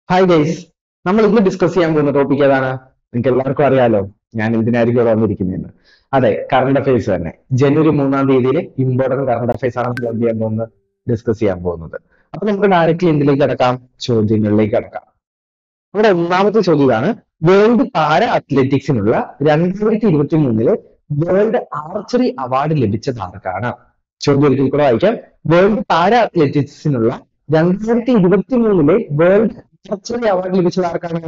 Hi guys നമ്മൾ ഇന്ന് discuss ചെയ്യാൻ പോകുന്ന ടോപ്പിക് ഏതാണ് നിങ്ങൾക്ക് എല്ലാവർക്കും അറിയാലോ ഞാൻ എന്തിനായിരിക്കും ഇവിടെ വന്നിരിക്കുന്നതെന്ന് അതെ കറണ്ട് അഫയേഴ്സ് തന്നെ ജനുവരി മൂന്നാം തീയതിയിൽ ഇമ്പോർട്ടന്റ് കറണ്ട് അഫയേഴ്സ് ആണ് നമ്മൾ എന്ത് ചെയ്യാൻ പോകുന്നത് ഡിസ്കസ് ചെയ്യാൻ പോകുന്നത് അപ്പൊ നമുക്ക് ഡയറക്റ്റ്ലി എന്തിലേക്ക് കിടക്കാം ചോദ്യങ്ങളിലേക്ക് കിടക്കാം നമ്മുടെ ഒന്നാമത്തെ ചോദ്യം ഇതാണ് വേൾഡ് പാര അത്ലറ്റിക്സിനുള്ള രണ്ടായിരത്തി ഇരുപത്തി മൂന്നില് വേൾഡ് ആർച്ചറി അവാർഡ് ലഭിച്ചത് ആർക്കാണ് ചോദ്യം ഒരിക്കൽ കൂടെ വായിക്കാം വേൾഡ് പാര അത്ലറ്റിക്സിനുള്ള രണ്ടായിരത്തി ഇരുപത്തി മൂന്നിലെ വേൾഡ് ആർച്ചറി അവാർഡ് ലഭിച്ചത് ആർക്കാണ്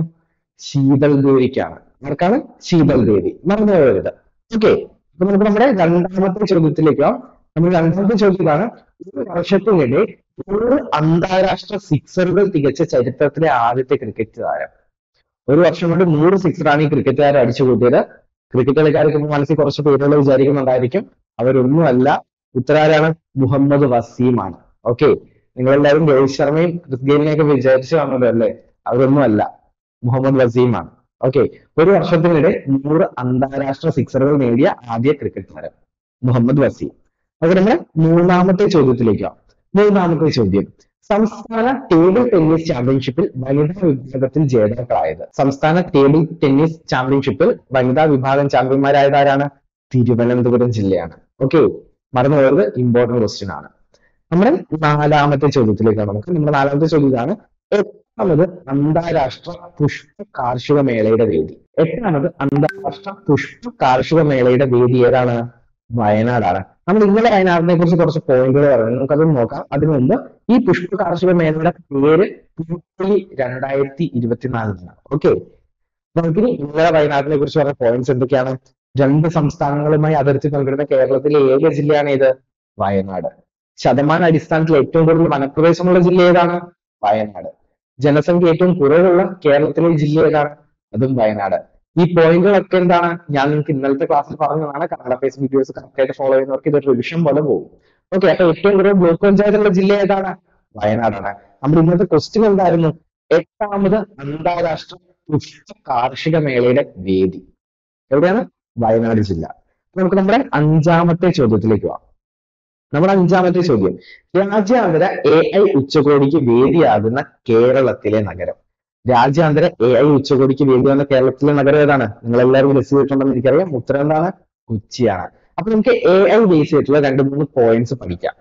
ശീതൾ ദേവിക്കാണ് ആർക്കാണ് ശീതൾ ദേവി മറന്നു പോകരുത് ഓക്കെ അപ്പൊ നമുക്ക് നമ്മുടെ രണ്ടാമത്തെ ചോദ്യത്തിലേക്ക് പോകാം നമ്മുടെ രണ്ടാമത്തെ ചോദ്യം ഇതാണ് ഒരു വർഷത്തിനിടെ നൂറ് അന്താരാഷ്ട്ര സിക്സറുകൾ തികച്ച ചരിത്രത്തിലെ ആദ്യത്തെ ക്രിക്കറ്റ് താരം ഒരു വർഷം കൊണ്ട് നൂറ് സിക്സറാണ് ഈ ക്രിക്കറ്റുകാരെ അടിച്ചു കൂട്ടിയത് ക്രിക്കറ്റ് കളിക്കാർക്ക് ഇപ്പൊ മനസ്സിൽ കുറച്ച് പേരുകൾ വിചാരിക്കുന്നുണ്ടായിരിക്കും അവരൊന്നുമല്ല ഉത്തരാരാണ് മുഹമ്മദ് വസീമാണ് ഓക്കെ നിങ്ങളെല്ലാവരും രോഹിത് ശർമ്മയും ക്രിസ് ഗെയിലിനെയൊക്കെ വിചാരിച്ചു കാണുമല്ലോ അല്ലേ അവരൊന്നും അല്ല മുഹമ്മദ് വസീമാണ് ഓക്കെ ഒരു വർഷത്തിനിടെ നൂറ് അന്താരാഷ്ട്ര സിക്സറുകൾ നേടിയ ആദ്യ ക്രിക്കറ്റ് താരം മുഹമ്മദ് വസീം അപ്പൊ നമ്മുടെ മൂന്നാമത്തെ ചോദ്യത്തിലേക്ക് പോകാം മൂന്നാമത്തെ ചോദ്യം സംസ്ഥാന ടേബിൾ ടെന്നീസ് ചാമ്പ്യൻഷിപ്പിൽ വനിതാ വിഭാഗത്തിൽ ജേതാക്കളായത് സംസ്ഥാന ടേബിൾ ടെന്നീസ് ചാമ്പ്യൻഷിപ്പിൽ വനിതാ വിഭാഗം ചാമ്പ്യന്മാരായത് ആരാണ് തിരുവനന്തപുരം ജില്ലയാണ് ഓക്കെ മറന്നു പോയത് ഇമ്പോർട്ടന്റ് ക്വസ്റ്റ്യൻ ആണ് നമ്മുടെ നാലാമത്തെ ചോദ്യത്തിലേക്കാണ് നമുക്ക് നമ്മുടെ നാലാമത്തെ ചോദ്യം ഇതാണ് എട്ടാമത് അന്താരാഷ്ട്ര പുഷ്പ കാർഷിക മേളയുടെ വേദി എട്ടാമത് അന്താരാഷ്ട്ര പുഷ്പ കാർഷിക മേളയുടെ വേദി ഏതാണ് വയനാടാണ് നമ്മൾ ഇന്നലെ വയനാടിനെ കുറിച്ച് കുറച്ച് പോയിന്റുകൾ പറഞ്ഞു നമുക്കത് നോക്കാം അതിനു മുമ്പ് ഈ പുഷ്പ കാർഷിക മേളയുടെ പേര് പൂപ്പൊലി രണ്ടായിരത്തി ഇരുപത്തിനാലിനാണ് ഓക്കെ നമുക്കിനി ഇന്നലെ വയനാടിനെ കുറിച്ച് പറഞ്ഞ പോയിന്റ്സ് എന്തൊക്കെയാണ് രണ്ട് സംസ്ഥാനങ്ങളുമായി അതിർത്തി പങ്കിടുന്ന കേരളത്തിലെ ഏക ജില്ലയാണ് ഇത് വയനാട് ശതമാന അടിസ്ഥാനത്തിൽ ഏറ്റവും കൂടുതൽ വനപ്രദേശമുള്ള ജില്ല ഏതാണ് വയനാട് ജനസംഖ്യ ഏറ്റവും കുറവുള്ള കേരളത്തിലെ ജില്ല ഏതാണ് അതും വയനാട് ഈ പോയിന്റുകളൊക്കെ എന്താണ് ഞാൻ നിങ്ങൾക്ക് ഇന്നലത്തെ ക്ലാസ്സിൽ പറഞ്ഞതാണ് കന്നഡ ഫേസ് വീഡിയോസ് കറക്റ്റ് ആയിട്ട് ഫോളോ ചെയ്യുന്നവർക്ക് ഇതൊരു റിവിഷൻ പോലെ പോകും ഓക്കെ അപ്പൊ ഏറ്റവും കൂടുതൽ ബ്ലോക്ക് പഞ്ചായത്തുള്ള ജില്ല ഏതാണ് വയനാടാണ് നമ്മുടെ ഇന്നത്തെ ക്വസ്റ്റ്യൻ എന്തായിരുന്നു എട്ടാമത് അന്താരാഷ്ട്ര പുഷ്പ കാർഷിക മേളയുടെ വേദി എവിടെയാണ് വയനാട് ജില്ല അപ്പൊ നമുക്ക് നമ്മുടെ അഞ്ചാമത്തെ ചോദ്യത്തിലേക്ക് പോവാം നമ്മുടെ അഞ്ചാമത്തെ ചോദ്യം രാജ്യാന്തര എ ഐ ഉച്ചകോടിക്ക് വേദിയാകുന്ന കേരളത്തിലെ നഗരം രാജ്യാന്തര എ ഐ ഉച്ചകോടിക്ക് വേദിയാകുന്ന കേരളത്തിലെ നഗരം ഏതാണ് നിങ്ങൾ എല്ലാവരും ഗസ് ചെയ്തിട്ടുണ്ടെന്ന് എനിക്കറിയാം ഉത്തരം എന്താണ് കൊച്ചിയാണ് അപ്പൊ നമുക്ക് എ ഐ ബേസ് ചെയ്തിട്ടുള്ള രണ്ട് മൂന്ന് പോയിന്റ്സ് പഠിക്കാം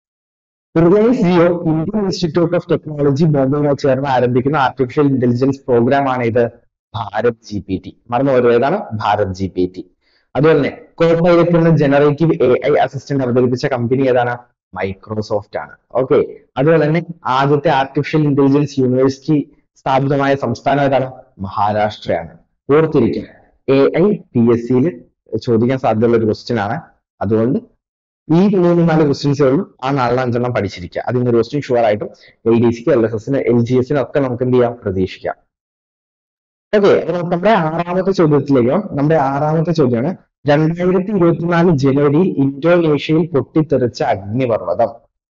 Reliance Jio Indian Institute of Technology ബോംബെയുമായി ചേർന്ന് ആരംഭിക്കുന്ന ആർട്ടിഫിഷ്യൽ ഇന്റലിജൻസ് പ്രോഗ്രാം ആണ് ഇത് ഭാരത് ജി പി ടി മറന്നു പോയത് ഏതാണ് ഭാരത് ജി പി ടി അതുപോലെ തന്നെ കോപ്പൈലറ്റ് എന്ന ജനറേറ്റീവ് എ ഐ അസിസ്റ്റന്റ് അവതരിപ്പിച്ച കമ്പനി ഏതാണ് മൈക്രോസോഫ്റ്റ് ആണ് ഓക്കെ അതുപോലെ തന്നെ ആദ്യത്തെ ആർട്ടിഫിഷ്യൽ ഇന്റലിജൻസ് യൂണിവേഴ്സിറ്റി സ്ഥാപിതമായ സംസ്ഥാനം ഏതാണ് മഹാരാഷ്ട്രയാണ് ഓർത്തിരിക്കുക എ ഐ പി എസ് സിയിൽ ചോദിക്കാൻ സാധ്യതയുള്ള ഒരു ക്വസ്റ്റ്യൻ ആണ് അതുകൊണ്ട് ഈ മൂന്ന് നാല് ക്വസ്റ്റ്യൻസ് ഉള്ളൂ ആ നാലിന് അഞ്ചെണ്ണം പഠിച്ചിരിക്കുക അതിൽ നിന്ന് ഒരു ക്വസ്റ്റ്യൻ ഷുവർ ആയിട്ടും എൽ ഡി സിക്ക് എൽ എസ് എസിന് എൽ ജി എസിനും ഒക്കെ നമുക്ക് എന്ത് ചെയ്യാം പ്രതീക്ഷിക്കാം ഓക്കെ അപ്പൊ നമുക്ക് നമ്മുടെ ആറാമത്തെ ചോദ്യത്തിലേക്ക് നമ്മുടെ ആറാമത്തെ ചോദ്യമാണ് രണ്ടായിരത്തി ഇരുപത്തിനാല് ജനുവരിയിൽ ഇന്തോനേഷ്യയിൽ പൊട്ടിത്തെറിച്ച അഗ്നിപർവ്വതം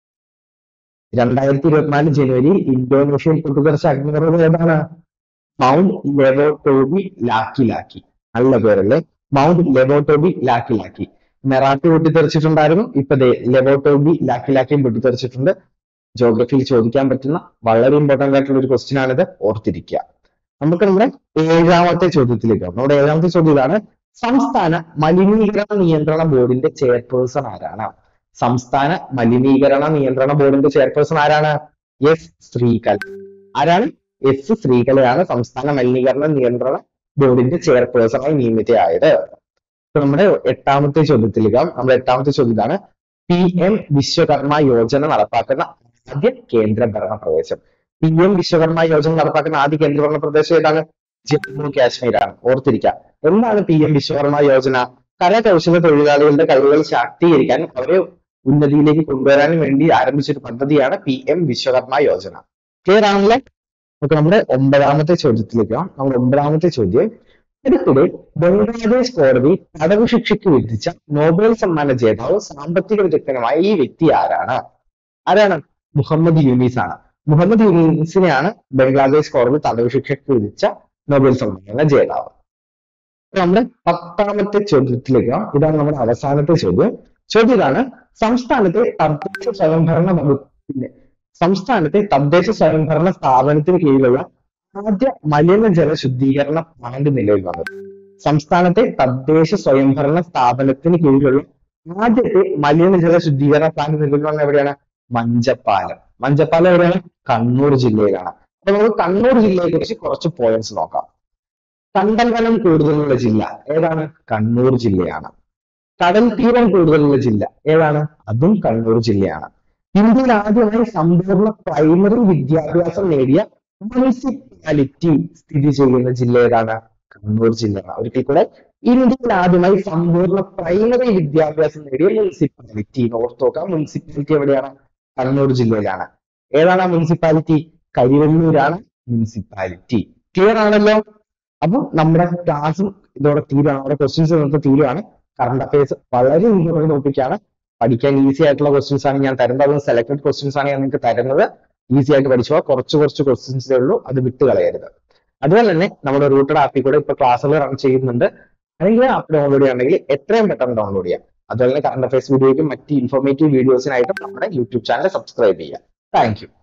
രണ്ടായിരത്തി ഇരുപത്തിനാല് ജനുവരിയിൽ ഇന്തോനേഷ്യയിൽ പൊട്ടിത്തെറിച്ച അഗ്നിപർവ്വതം ഏതാണ് മൗണ്ട് ലെവോട്ടോബി ലാക്കി ലാക്കി നല്ല പേരല്ലേ മൗണ്ട് ലെവോട്ടോബി ലാക്കി ലാക്കി മെറാട്ടി പൊട്ടിത്തെറിച്ചിട്ടുണ്ടായിരുന്നു ഇപ്പൊ ദേ ലെവോട്ടോബി ലാക്കി ലാക്കിയും പൊട്ടിത്തെറിച്ചിട്ടുണ്ട് ജോഗ്രഫിയിൽ ചോദിക്കാൻ പറ്റുന്ന വളരെ ഇമ്പോർട്ടന്റ് ആയിട്ടുള്ള ഒരു ക്വസ്റ്റ്യൻ ആണിത് ഓർത്തിരിക്കുക നമുക്ക് നമ്മുടെ ഏഴാമത്തെ ചോദ്യത്തിലേക്ക് പോകാം നമ്മുടെ ഏഴാമത്തെ ചോദ്യം ഇതാണ് സംസ്ഥാന മലിനീകരണ നിയന്ത്രണ ബോർഡിന്റെ ചെയർപേഴ്സൺ ആരാണ് സംസ്ഥാന മലിനീകരണ നിയന്ത്രണ ബോർഡിന്റെ ചെയർപേഴ്സൺ ആരാണ് എസ് ശ്രീകല ആരാണ് എസ് ശ്രീകലയാണ് സംസ്ഥാന മലിനീകരണ നിയന്ത്രണ ബോർഡിന്റെ ചെയർപേഴ്സണായി നിയമിതയായത് ഇപ്പൊ നമ്മുടെ എട്ടാമത്തെ ചോദ്യത്തിലേക്ക് നമ്മുടെ എട്ടാമത്തെ ചോദ്യം ഇതാണ് പി എം വിശ്വകർമ്മ യോജന നടപ്പാക്കുന്ന ആദ്യ കേന്ദ്രഭരണ പ്രദേശം പി എം വിശ്വകർമ്മ യോജന നടപ്പാക്കുന്ന ആദ്യ കേന്ദ്രഭരണ പ്രദേശം ഏതാണ് ജമ്മു കാശ്മീരാണ് ഓർത്തിരിക്കുക എന്താണ് പി എം വിശ്വകർമ്മ യോജന കരകൗശല തൊഴിലാളികളുടെ കഴിവുകൾ ശാക്തീകരിക്കാനും അവരെ ഉന്നതിയിലേക്ക് കൊണ്ടുവരാനും വേണ്ടി ആരംഭിച്ചൊരു പദ്ധതിയാണ് P M Vishwakarma Yojana clear ആണല്ലേ നമുക്ക് നമ്മുടെ ഒമ്പതാമത്തെ ചോദ്യത്തിലേക്ക് പോകാം നമ്മുടെ ഒമ്പതാമത്തെ ചോദ്യം അടുത്തിടെ ബംഗ്ലാദേശ് കോടതി തടവ് ശിക്ഷയ്ക്ക് വിധിച്ച നോബൽ സമ്മാന ജേതാവ് സാമ്പത്തിക വിദഗ്ധനുമായ ഈ വ്യക്തി ആരാണ് ആരാണ് മുഹമ്മദ് യൂനീസ് ആണ് മുഹമ്മദ് യൂനീസിനെയാണ് ബംഗ്ലാദേശ് കോടതി തടവ് ശിക്ഷയ്ക്ക് വിധിച്ച നോബൽ സമ്മാന ജേതാവ് അപ്പൊ നമ്മുടെ പത്താമത്തെ ചോദ്യത്തിലേക്ക് പോകാം. ഇതാണ് നമ്മുടെ അവസാനത്തെ ചോദ്യം ചോദ്യം ഇതാണ് സംസ്ഥാനത്തെ തദ്ദേശ സ്വയംഭരണ വകുപ്പിന്റെ സംസ്ഥാനത്തെ തദ്ദേശ സ്വയംഭരണ സ്ഥാപനത്തിന് കീഴിലുള്ള ആദ്യ മലിനജല ശുദ്ധീകരണ പ്ലാന്റ് നിലവിൽ വന്നത് സംസ്ഥാനത്തെ തദ്ദേശ സ്വയംഭരണ സ്ഥാപനത്തിന് കീഴിലുള്ള ആദ്യത്തെ മലിനജല ശുദ്ധീകരണ പ്ലാന്റ് നിലവിൽ വന്ന എവിടെയാണ് മഞ്ചപ്പാലം മഞ്ചപ്പാലം എവിടെയാണ് കണ്ണൂർ ജില്ലയിലാണ് അപ്പൊ നമുക്ക് കണ്ണൂർ ജില്ലയെ കുറിച്ച് കുറച്ച് പോയിന്റ്സ് നോക്കാം കണ്ടൽവനം കൂടുതലുള്ള ജില്ല ഏതാണ് കണ്ണൂർ ജില്ലയാണ് കടൽ തീരം കൂടുതലുള്ള ജില്ല ഏതാണ് അതും കണ്ണൂർ ജില്ലയാണ് ഇന്ത്യയിൽ ആദ്യമായി സമ്പൂർണ്ണ പ്രൈമറി വിദ്യാഭ്യാസം നേടിയ മുനിസിപ്പാലിറ്റി സ്ഥിതി ചെയ്യുന്ന ജില്ല ഏതാണ് കണ്ണൂർ ജില്ലയാണ് ഒരിക്കൽ കൂടെ ഇന്ത്യയിൽ ആദ്യമായി സമ്പൂർണ്ണ പ്രൈമറി വിദ്യാഭ്യാസം നേടിയ മുനിസിപ്പാലിറ്റി ഓർത്ത് നോക്കാം മുനിസിപ്പാലിറ്റി എവിടെയാണ് കണ്ണൂർ ജില്ലയിലാണ് ഏതാണ് ആ മുനിസിപ്പാലിറ്റി കരിവെള്ളൂരാണ് മുനിസിപ്പാലിറ്റി ക്ലിയർ ആണല്ലോ അപ്പൊ നമ്മുടെ ക്ലാസ്സും ഇതോടെ തീരുവാണ് നമ്മുടെ ക്വസ്റ്റ്യൻസ് ഇന്നത്തെ തീരുവാണ് കറണ്ട് അഫയേഴ്സ് വളരെ ഇമ്പോർട്ടന്റ് ടോപ്പിക്കാണ് പഠിക്കാൻ ഈസി ആയിട്ടുള്ള ക്വസ്റ്റ്യൻസ് ആണ് ഞാൻ തരുന്നത് അതും സെലക്ടഡ് ക്വസ്റ്റ്യൻസ് ആണ് ഞാൻ നിങ്ങൾക്ക് തരുന്നത് ഈസി ആയിട്ട് പഠിച്ചു പോവാം കുറച്ച് കുറച്ച് ക്വസ്റ്റ്യൻസേ ഉള്ളൂ അത് വിട്ട് കളയരുത് അതുപോലെ തന്നെ നമ്മുടെ റൂട്ടഡ് ആപ്പിൽ കൂടെ ഇപ്പൊ ക്ലാസ്സുകൾ റൺ ചെയ്യുന്നുണ്ട് അല്ലെങ്കിൽ ആപ്പ് ഡൗൺലോഡ് ചെയ്യണമെങ്കിൽ എത്രയും പെട്ടെന്ന് ഡൗൺലോഡ് ചെയ്യാം അതുപോലെ തന്നെ കറണ്ട് അഫയേഴ്സ് വീഡിയോയ്ക്കും മറ്റ് ഇൻഫോർമേറ്റീവ് വീഡിയോസിനായിട്ടും നമ്മുടെ യൂട്യൂബ് ചാനൽ സബ്സ്ക്രൈബ് ചെയ്യാം താങ്ക് യു